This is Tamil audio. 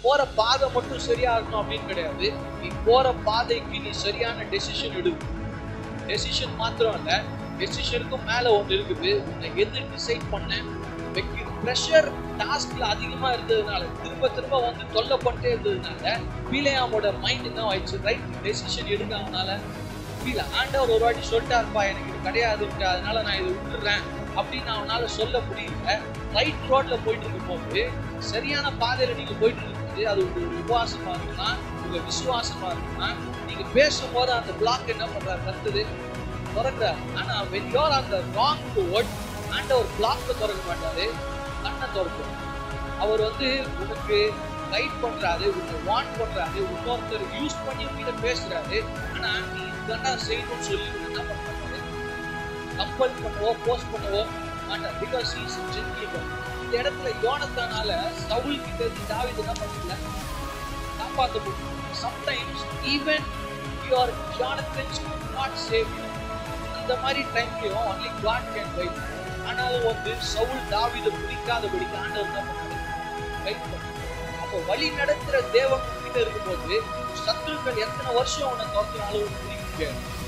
போற பாதை மட்டும் சரியா இருக்கணும் அப்படின்னு கிடையாது நீ போற பாதைக்கு நீ சரியான டெசிஷன் எடு டெசிஷன் மாத்திரம் இல்ல டெசிஷனுக்கும் மேல ஒன்று இருக்குது உன்னை எது டிசைட் பண்ண வைக்கிற ப்ரெஷர் டாஸ்க்ல அதிகமா இருந்ததுனால திரும்ப திரும்ப வந்து தொல்லைப்பட்டே இருந்ததுனால பீலையாமோட மைண்ட் என்ன ஆயிடுச்சு ரைட் டெசிஷன் எடுக்க அவனால ஃபீல் ஆண்டவர் ஒரு வாட்டி சொல்லிட்டாருப்பா எனக்கு இது கிடையாதுன்ட்டு அதனால நான் இதை விட்டுறேன் அப்படின்னு அவனால சொல்ல முடியல ரைட் ரோட்ல போயிட்டு இருக்கும்போது சரியான பாதையில நீங்க போயிட்டு இருக்கும்போது அது உங்க உபவாசமா இருக்கலாம் உங்க விசுவாசமா இருக்கலாம் நீங்க பேசும்போது அந்த பிளாக் என்ன பண்றாரு கத்துது திறக்கிறார் ஆனா when you are on the wrong road ஆண்டவர் பிளாக்ல திறக்க மாட்டாரு கண்ணை திறக்கும் அவர் வந்து உனக்கு கைட் பண்றாரு உன்னை வான் பண்றாரு இன்னொருத்தர் யூஸ் பண்ணி உங்ககிட்ட பேசுறாரு ஆனா நீ இதெல்லாம் செய்யணும்னு சொல்லி உன்னை என்ன பண்றாரு கம்பல் பண்ணவோ போஸ்ட் பண்ணவோ மாட்டார் பிகாஸ் இஸ் ஜென்டில் இந்த இடத்துல யோனத்தானால சவுல் கிட்ட இருந்து தாவீது என்ன பண்ணல காப்பாற்ற முடியும் sometimes even your Jonathan's not save you அந்த மாதிரி டைம்லயும் ஒன்லி காட் கேன் கைட் ஆனாலும் வந்து சவுல் தாவீதை பிடிக்காதபடிக்கு ஆண்டவர் என்ன பண்ணாரு கைட் பண்ணாரு அப்போ வழி நடத்துற தேவன் கிட்ட இருக்கும்போது சத்துருக்கள் எத்தனை வருஷம் உன்னை தோற்றினாலும் உனக்கு பிடிக்க முடியாது